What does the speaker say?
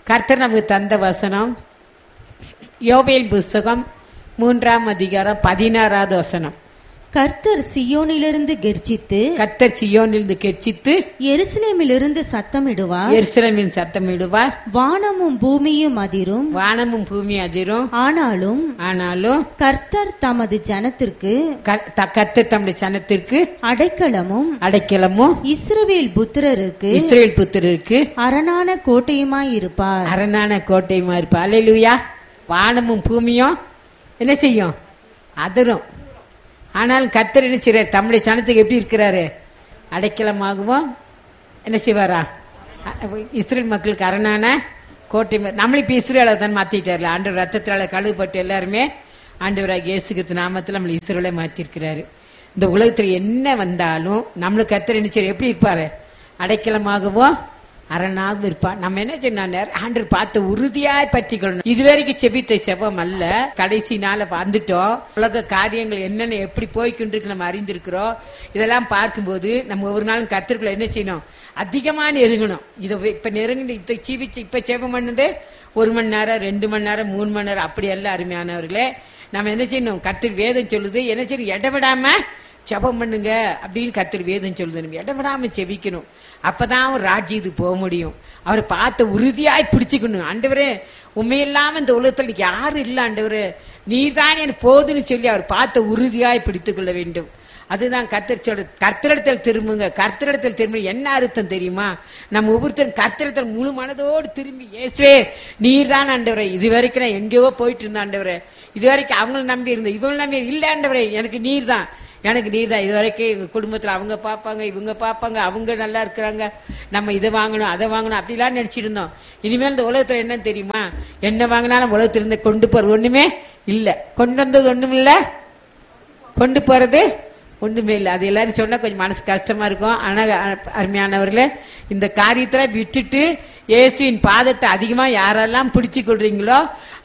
கர்த்தர் நமக்கு தந்த வசனம் யோவேல் புஸ்தகம் மூன்றாம் அதிகாரம் பதினாறாவது வசனம் கர்த்தர் சியோனிலிருந்து கெர்ச்சித்து கர்த்தர் சியோனிலிருந்து கெச்சித்து எருசலேமிலிருந்து சத்தமிடுவார் எருசலேமின் சத்தமிடுவார் வானமும் பூமியும் அதிரும் வானமும் பூமி அதிரும் ஆனாலும் ஆனாலும் கர்த்தர் தமது ஜனத்திற்கு க- த- கர்த்தர் தம்முடைய சனத்திற்கு அடைக்கலமும் அடைக்கலமும் இஸ்ரவேல் புத்திரருக்கு இஸ்ரேல் புத்திரருக்கு அரணான கோட்டையுமாயிருப்பார் அரணான கோட்டையுமா இருப்பா அலையிலுயா வானமும் பூமியும் என்ன செய்யும் அதிரும் ஆனாலும் கர்த்தர் என்ன செய்றார் தம்முடைய சனத்துக்கு எப்படி இருக்கிறாரு அடைக்கலமாகவும் என்ன செய்வாரா அ- இஸ்ரேல் மக்களுக்கு அரணான கோட்டை மா- நம்மளும் இப்போ இஸ்ரேலை தான் மாற்றிட்டார்ல ஆண்டு ரத்தத்தினால கழுவுப்பட்டு எல்லாருமே ஆண்டவராக இயேசுகிறிஸ்து நாமத்தில் நம்மளை இஸ்ரேலை மாற்றிருக்கிறாரு இந்த உலகத்தில் என்ன வந்தாலும் நம்மளுக்கு கர்த்தர் என்ன செய்றார் எப்படி இருப்பாரு அடைக்கலமாகவும் அரணாக இருப்பான் நம்ம என்ன சொன்னார் ஆண்டு பார்த்து உறுதியாய் பற்றிக்கொள்ளணும் இதுவரைக்கும் செபித்த செபம் அல்ல கடைசி நாள வந்துட்டோம் உலக காரியங்கள் என்னென்ன எப்படி போய்க்கொண்டிருக்கு நம்ம அறிந்திருக்கிறோம் இதெல்லாம் பார்க்கும்போது நம்ம ஒவ்வொரு நாளும் கத்திற்குள்ள என்ன செய்யணும் அதிகமா நெருங்கணும் இதை இப்ப நெருங்கி இப்ப ஜீவிச்சு இப்ப செபம் பண்ணது ஒரு மணி நேரம் ரெண்டு மணி நேரம் மூணு மணி நேரம் அப்படி எல்லாம் அருமையானவர்களே நம்ம என்ன செய்யணும் கத்திர வேதம் சொல்லுது என்ன செய்யணும் இடவிடாம ஜெபம் பண்ணுங்க அப்படின்னு கர்த்தர் வேதம் சொல்லுது நம்ம இடவிடாம செபிக்கணும் அப்பதான் அவர் ராஜ்யத்துக்கு போக முடியும் அவரை பார்த்த உறுதியாய் பிடிச்சுக்கணும் ஆண்டவரே உண்மையில்லாம இந்த உலகத்தில் யாரும் இல்லை ஆண்டவரே நீர்தான் எனக்கு போதுன்னு சொல்லி அவர் பார்த்த உறுதியாய் பிடித்துக் கொள்ள வேண்டும் அதுதான் கர்த்தர் சொல்ற கர்த்தரிடத்தில் திரும்புங்க கர்த்தரிடத்தில் திரும்ப என்ன அர்த்தம் தெரியுமா நம்ம ஒவ்வொருத்தரும் கர்த்தரிடத்தில் முழு மனதோடு திரும்பி இயேசுவே நீர் தான் ஆண்டவரே இது வரைக்கும் நான் எங்கேயோ போயிட்டு இருந்த ஆண்டவரே இது வரைக்கும் அவங்கள நம்பி இருந்தேன் இவங்களை நம்பி இல்ல ஆண்டவரே எனக்கு நீர் தான் எனக்கு நீர் தான் இது வரைக்கும் எங்க குடும்பத்துல அவங்க பார்ப்பாங்க இவங்க பார்ப்பாங்க அவங்க நல்லா இருக்கிறாங்க நம்ம இதை வாங்கணும் அதை வாங்கணும் அப்படிலாம் நினைச்சிட்டு இருந்தோம் இனிமேல் இந்த உலகத்துல என்ன தெரியுமா என்ன வாங்கினாலும் உலகத்துல இருந்து கொண்டு போறது ஒண்ணுமே இல்ல கொண்டு வந்தது ஒண்ணும் இல்ல கொண்டு போறது ஒண்ணுமே இல்லை அது எல்லாரும் சொன்னா கொஞ்சம் மனசு கஷ்டமா இருக்கும் ஆனா அ- அருமையானவர்களே இந்த காரியத்துல விட்டுட்டு இயேசுவின் பாதத்தை அதிகமா யாரெல்லாம் பிடிச்சு கொள்றீங்களோ